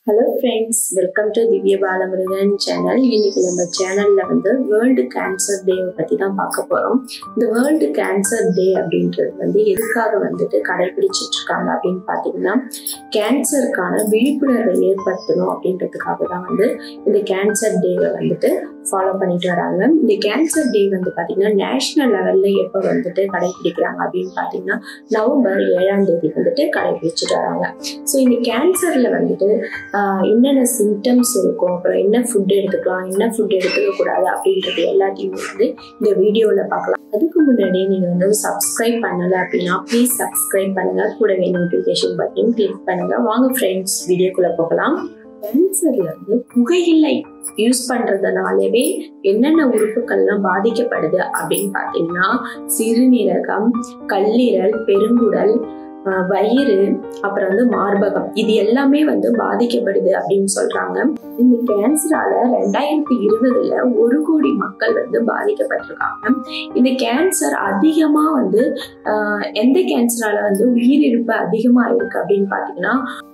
hello friends welcome to திவ்ய Balamurugan channel இன்னைக்கு நம்ம சேனல்ல வந்து வேர்ல்டு கேன்சர் டேவை பத்தி தான் பார்க்க போறோம் இந்த வேர்ல்டு கேன்சர் டே அப்படின்றது வந்து எதுக்காக வந்துட்டு கடைபிடிச்சிட்டு இருக்காங்க அப்படின்னு பார்த்தீங்கன்னா கேன்சருக்கான விழிப்புணர்வை ஏற்படுத்தணும் அப்படின்றதுக்காக தான் வந்து இந்த கேன்சர் டேவை வந்துட்டு ஃபாலோ பண்ணிட்டு வராங்க இந்த கேன்சர் டே வந்து பார்த்தீங்கன்னா நேஷனல் லெவல்ல எப்போ வந்துட்டு கடைபிடிக்கிறாங்க அப்படின்னு பார்த்தீங்கன்னா நவம்பர் ஏழாம் தேதி வந்துட்டு கடைபிடிச்சிட்டு வராங்க ஸோ இந்த கேன்சர்ல வந்துட்டு ஆஹ் என்னென்ன சிம்டம்ஸ் இருக்கும் அப்புறம் என்ன ஃபுட் எடுத்துக்கலாம் என்ன ஃபுட் எடுத்துக்க கூடாது அப்படின்றது எல்லாத்தையுமே வந்து இந்த வீடியோவில் பார்க்கலாம் அதுக்கு முன்னாடி நீங்கள் வந்து சப்ஸ்கிரைப் பண்ணலை அப்படின்னா ப்ளீஸ் சப்ஸ்கிரைப் பண்ணுங்க கூடவே நோட்டிஃபிகேஷன் பட்டன் கிளிக் பண்ணுங்க வாங்க ஃப்ரெண்ட்ஸ் வீடியோக்குள்ள போகலாம் கேன்சர்ல வந்து புகையிலை யூஸ் பண்றதுனாலவே என்னென்ன உறுப்புகள்லாம் பாதிக்கப்படுது அப்படின்னு பார்த்தீங்கன்னா சிறுநீரகம் கல்லீரல் பெருங்குடல் ஆஹ் வயிறு அப்புறம் வந்து மார்பகம் இது எல்லாமே வந்து பாதிக்கப்படுது அப்படின்னு சொல்றாங்க இந்த கேன்சரால ரெண்டாயிரத்தி இருபதுல ஒரு கோடி மக்கள் வந்து பாதிக்கப்பட்டிருக்காங்க இந்த கேன்சர் அதிகமா வந்து ஆஹ் எந்த கேன்சரால வந்து உயிரிழப்பு அதிகமா இருக்கு அப்படின்னு பாத்தீங்கன்னா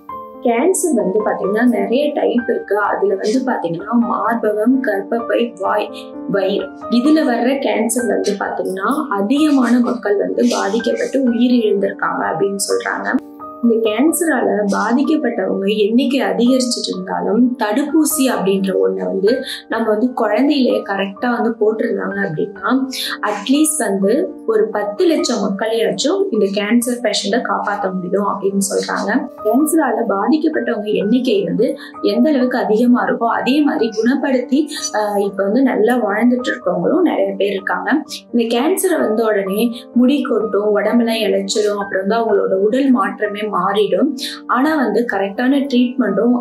கேன்சர் வந்து பாத்தீங்கன்னா நிறைய டைப் இருக்கு அதுல வந்து பாத்தீங்கன்னா மார்பகம் கர்ப்பப்பை வாய் வயிறு இதுல வர்ற கேன்சர் வந்து பாத்தீங்கன்னா அதிகமான மக்கள் வந்து பாதிக்கப்பட்டு உயிரிழந்திருக்காங்க அப்படின்னு சொல்றாங்க இந்த கேன்சரால பாதிக்கப்பட்டவங்க எண்ணிக்கை அதிகரிச்சுட்டு இருந்தாலும் தடுப்பூசி அப்படின்ற ஒண்ணை வந்து நம்ம வந்து குழந்தையிலே கரெக்டா வந்து போட்டிருந்தாங்க அப்படின்னா அட்லீஸ்ட் வந்து ஒரு பத்து லட்சம் மக்களையாச்சும் இந்த கேன்சர் பேஷண்ட்டை காப்பாற்ற முடியும் அப்படின்னு சொல்றாங்க கேன்சரால பாதிக்கப்பட்டவங்க எண்ணிக்கை வந்து எந்த அளவுக்கு அதிகமா இருக்கோ அதே மாதிரி குணப்படுத்தி ஆஹ் இப்ப வந்து நல்லா வாழ்ந்துட்டு இருக்கவங்களும் நிறைய பேர் இருக்காங்க இந்த கேன்சரை வந்த உடனே முடி கொட்டும் உடம்பெல்லாம் இழைச்சிடும் அப்புறம் வந்து அவங்களோட உடல் மாற்றமே மாறிடும் ஆனா வந்து கரெக்டான ட்ரீட்மெண்ட்டும்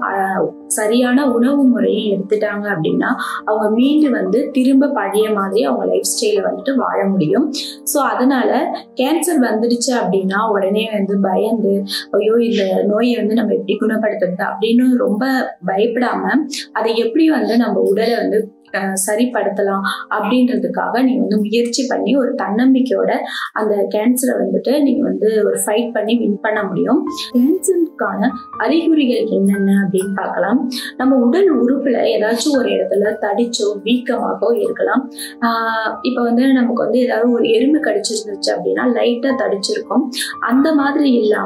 சரியான உணவு முறையும் எடுத்துட்டாங்க அப்படின்னா அவங்க மீண்டு வந்து திரும்ப பழைய மாதிரி அவங்க லைஃப் ஸ்டைல வந்துட்டு வாழ முடியும் ஸோ அதனால கேன்சர் வந்துடுச்சு அப்படின்னா உடனே வந்து பயந்து ஐயோ இந்த நோயை வந்து நம்ம எப்படி குணப்படுத்துறது அப்படின்னு ரொம்ப பயப்படாம அதை எப்படி வந்து நம்ம உடலை வந்து சரிப்படுத்தலாம் அப்படின்றதுக்காக நீங்க வந்து முயற்சி பண்ணி ஒரு தன்னம்பிக்கையோட அந்த கேன்சரை வந்துட்டு நீங்க வந்து ஒரு ஃபைட் பண்ணி வின் பண்ண முடியும் கேன்சருக்கான அறிகுறிகள் என்னென்ன அப்படின்னு பார்க்கலாம் நம்ம உடல் உறுப்புல ஏதாச்சும் ஒரு இடத்துல தடிச்சோ வீக்கமாகவோ இருக்கலாம் இப்போ வந்து நமக்கு வந்து ஏதாவது ஒரு எறும்பு கடிச்சிருந்துச்சு அப்படின்னா லைட்டா தடிச்சிருக்கும் அந்த மாதிரி இல்லாம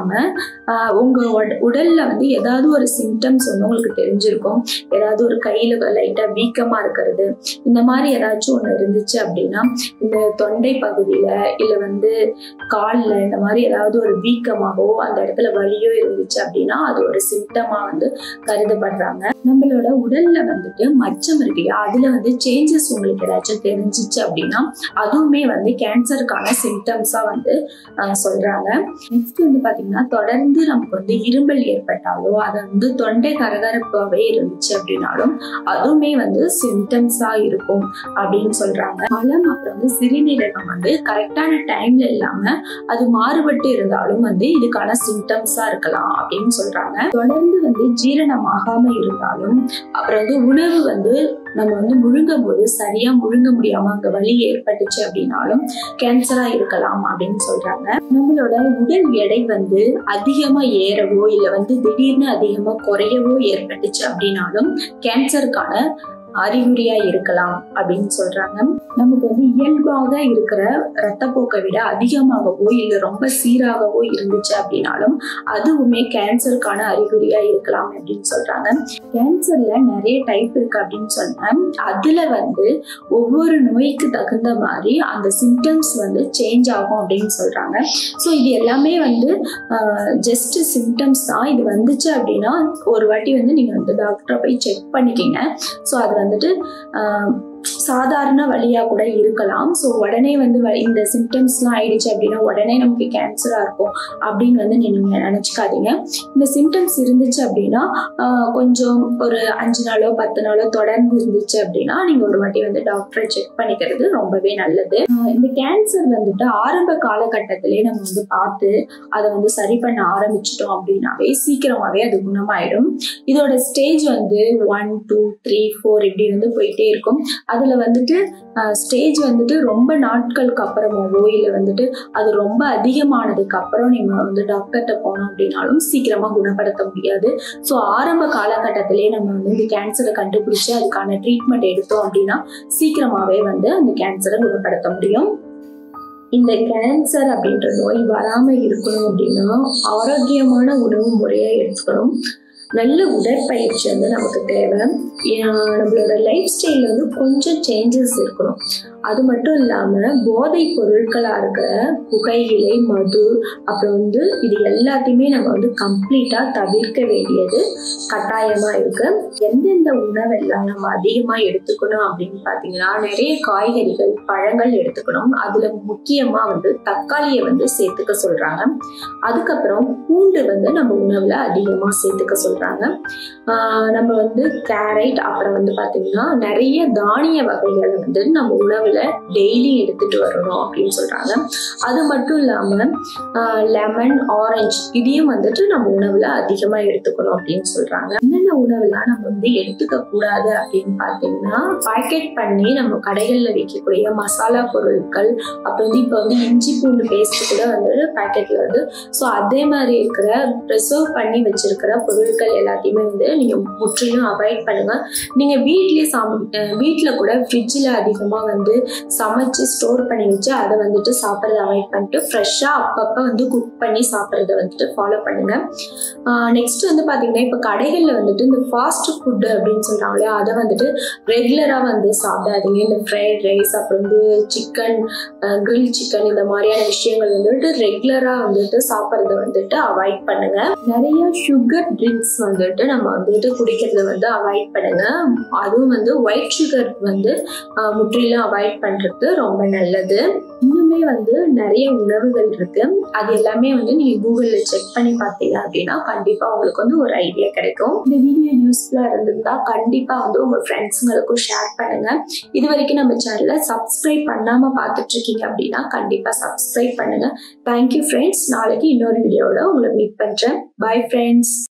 உங்க உடல்ல வந்து ஏதாவது ஒரு சிம்டம்ஸ் வந்து உங்களுக்கு தெரிஞ்சிருக்கும் ஏதாவது ஒரு கையில லைட்டா வீக்கமா இருக்கிறது இந்த மாதிரி ஏதாச்சும் ஒண்ணு இருந்துச்சு அப்படின்னா இந்த தொண்டை பகுதியில இல்ல வந்து கால்ல இந்த மாதிரி ஏதாவது ஒரு வீக்கமாகவோ அந்த இடத்துல வலியோ இருந்துச்சு அப்படின்னா அது ஒரு சிம்டமா வந்து கருதப்படுறாங்க நம்மளோட உடல்ல வந்துட்டு மச்சம் இருக்கு இல்லையா அதுல வந்து சேஞ்சஸ் உங்களுக்கு ஏதாச்சும் தெரிஞ்சிச்சு அப்படின்னா அதுவுமே வந்து கேன்சருக்கான சிம்டம்ஸா வந்து சொல்றாங்க நெக்ஸ்ட் வந்து பாத்தீங்கன்னா தொடர்ந்து நமக்கு வந்து இரும்பல் ஏற்பட்டாலோ அது வந்து தொண்டை கரகரப்பாவே இருந்துச்சு அப்படின்னாலும் அதுவுமே வந்து சிம்டம்ஸா இருக்கும் அப்படின்னு சொல்றாங்க மலம் அப்புறம் வந்து சிறுநீரகம் வந்து கரெக்டான டைம்ல இல்லாம அது மாறுபட்டு இருந்தாலும் வந்து இதுக்கான சிம்டம்ஸா இருக்கலாம் அப்படின்னு சொல்றாங்க தொடர்ந்து வந்து ஜீரணம் ஆகாம இருந்தாலும் அப்புறம் வந்து உணவு வந்து நம்ம வந்து முழுங்கும் போது சரியா முழுங்க முடியாம அங்க வலி ஏற்பட்டுச்சு அப்படின்னாலும் கேன்சரா இருக்கலாம் அப்படின்னு சொல்றாங்க நம்மளோட உடல் எடை வந்து அதிகமா ஏறவோ இல்ல வந்து திடீர்னு அதிகமா குறையவோ ஏற்பட்டுச்சு அப்படின்னாலும் கேன்சருக்கான அறிகுறியா இருக்கலாம் அப்படின்னு சொல்றாங்க நமக்கு வந்து இயல்பாக இருக்கிற ரத்தப்போக்கை விட அதிகமாகவோ இல்லை ரொம்ப சீராகவோ இருந்துச்சு அப்படின்னாலும் அதுவுமே கேன்சருக்கான அறிகுறியா இருக்கலாம் அப்படின்னு சொல்றாங்க கேன்சர்ல நிறைய டைப் இருக்கு அப்படின்னு சொன்னேன் அதுல வந்து ஒவ்வொரு நோய்க்கு தகுந்த மாதிரி அந்த சிம்டம்ஸ் வந்து சேஞ்ச் ஆகும் அப்படின்னு சொல்றாங்க ஸோ இது எல்லாமே வந்து ஜஸ்ட் சிம்டம்ஸ் தான் இது வந்துச்சு அப்படின்னா ஒரு வாட்டி வந்து நீங்க வந்து டாக்டரை போய் செக் பண்ணிக்கிங்க ஸோ அது வந்துட்டு சாதாரண வழியா கூட இருக்கலாம் ஸோ உடனே வந்து இந்த சிம்டம்ஸ்லாம் ஆயிடுச்சு அப்படின்னா உடனே நமக்கு கேன்சரா இருக்கும் அப்படின்னு வந்து நீங்க நினைச்சுக்காதீங்க இந்த சிம்டம்ஸ் இருந்துச்சு அப்படின்னா கொஞ்சம் ஒரு அஞ்சு நாளோ பத்து நாளோ தொடர்ந்து இருந்துச்சு அப்படின்னா நீங்க ஒரு வாட்டி வந்து டாக்டரை செக் பண்ணிக்கிறது ரொம்பவே நல்லது இந்த கேன்சர் வந்துட்டு ஆரம்ப காலகட்டத்திலே நம்ம வந்து பார்த்து அதை வந்து சரி பண்ண ஆரம்பிச்சிட்டோம் அப்படின்னாவே சீக்கிரமாவே அது குணமாயிடும் இதோட ஸ்டேஜ் வந்து ஒன் டூ த்ரீ ஃபோர் இப்படி வந்து போயிட்டே இருக்கும் அதில் வந்துட்டு ஸ்டேஜ் வந்துட்டு ரொம்ப நாட்களுக்கு அப்புறமாவோ இல்லை வந்துட்டு அது ரொம்ப அதிகமானதுக்கு அப்புறம் நீங்கள் வந்து டாக்டர்கிட்ட போனோம் அப்படின்னாலும் சீக்கிரமாக குணப்படுத்த முடியாது ஸோ ஆரம்ப காலகட்டத்திலே நம்ம வந்து இந்த கேன்சரை கண்டுபிடிச்சு அதுக்கான ட்ரீட்மெண்ட் எடுத்தோம் அப்படின்னா சீக்கிரமாகவே வந்து அந்த கேன்சரை குணப்படுத்த முடியும் இந்த கேன்சர் அப்படின்ற நோய் வராமல் இருக்கணும் அப்படின்னா ஆரோக்கியமான உணவு முறையை எடுத்துக்கணும் நல்ல உடற்பயிற்சி வந்து நமக்கு தேவை நம்மளோட லைஃப் ஸ்டைலில் வந்து கொஞ்சம் சேஞ்சஸ் இருக்கணும் அது மட்டும் இல்லாமல் போதை பொருட்களாக இருக்கிற புகையிலை மது அப்புறம் வந்து இது எல்லாத்தையுமே நம்ம வந்து கம்ப்ளீட்டாக தவிர்க்க வேண்டியது கட்டாயமாக இருக்கு எந்தெந்த உணவெல்லாம் நம்ம அதிகமாக எடுத்துக்கணும் அப்படின்னு பார்த்தீங்கன்னா நிறைய காய்கறிகள் பழங்கள் எடுத்துக்கணும் அதில் முக்கியமாக வந்து தக்காளியை வந்து சேர்த்துக்க சொல்கிறாங்க அதுக்கப்புறம் பூண்டு வந்து நம்ம உணவில் அதிகமாக சேர்த்துக்க சொல்கிறாங்க நம்ம வந்து கேரட் அப்புறம் வந்து பார்த்தீங்கன்னா நிறைய தானிய வகைகளை வந்து நம்ம உணவில் டெய்லி எடுத்துட்டு வரணும் அப்படின்னு சொல்றாங்க அது மட்டும் இல்லாம லெமன் ஆரஞ்சு இதையும் வந்துட்டு நம்ம உணவுல அதிகமா எடுத்துக்கணும் அப்படின்னு சொல்றாங்க என்னென்ன உணவுலாம் நம்ம வந்து எடுத்துக்க கூடாது அப்படின்னு பார்த்தீங்கன்னா பேக்கெட் பண்ணி நம்ம கடைகள்ல விற்கக்கூடிய மசாலா பொருட்கள் அப்புறம் வந்து இப்போ வந்து இஞ்சி பூண்டு பேஸ்ட் கூட வந்து பேக்கெட்ல வந்து ஸோ அதே மாதிரி இருக்கிற ப்ரிசர்வ் பண்ணி வச்சிருக்கிற பொருட்கள் எல்லாத்தையுமே வந்து நீங்க முற்றிலும் அவாய்ட் பண்ணுங்க நீங்க வீட்லயே சாமி வீட்டில் கூட ஃப்ரிட்ஜில் அதிகமாக வந்து சமைச்சு ஸ்டோர் பண்ணி வச்சு அதை வந்துட்டு சாப்பிட்றத அவாய்ட் பண்ணிட்டு ஃப்ரெஷ்ஷாக அப்பப்போ வந்து குக் பண்ணி சாப்பிட்றத வந்துட்டு ஃபாலோ பண்ணுங்க நெக்ஸ்ட் வந்து பார்த்தீங்கன்னா இப்போ கடைகளில் வந்துட்டு இந்த ஃபாஸ்ட் ஃபுட்டு அப்படின்னு சொல்கிறாங்க இல்லையா அதை வந்துட்டு ரெகுலராக வந்து சாப்பிடாதீங்க இந்த ஃப்ரைட் ரைஸ் அப்புறம் வந்து சிக்கன் கிரில் சிக்கன் இந்த மாதிரியான விஷயங்கள் வந்துட்டு ரெகுலராக வந்துட்டு சாப்பிட்றத வந்துட்டு அவாய்ட் பண்ணுங்க நிறைய சுகர் ட்ரிங்க்ஸ் வந்துட்டு நம்ம வந்துட்டு குடிக்கிறத வந்து அவாய்ட் பண்ணுங்க அதுவும் வந்து ஒயிட் சுகர் வந்து முற்றிலும் அவாய்ட் பண்றது ரொம்ப நல்லது இன்னுமே வந்து நிறைய உணவுகள் இருக்கு அது எல்லாமே வந்து நீங்க கூகுள்ல செக் பண்ணி பார்த்தீங்க அப்படின்னா கண்டிப்பா உங்களுக்கு வந்து ஒரு ஐடியா கிடைக்கும் இந்த வீடியோ யூஸ்ஃபுல்லா இருந்திருந்தா கண்டிப்பா வந்து உங்க ஃப்ரெண்ட்ஸுங்களுக்கும் ஷேர் பண்ணுங்க இது வரைக்கும் நம்ம சேனலை சப்ஸ்கிரைப் பண்ணாம பார்த்துட்டு இருக்கீங்க அப்படின்னா கண்டிப்பா சப்ஸ்கிரைப் பண்ணுங்க தேங்க்யூ ஃப்ரெண்ட்ஸ் நாளைக்கு இன்னொரு வீடியோவில் உங்களை மீட் பண்றேன் பை ஃப்ரெண்ட்ஸ்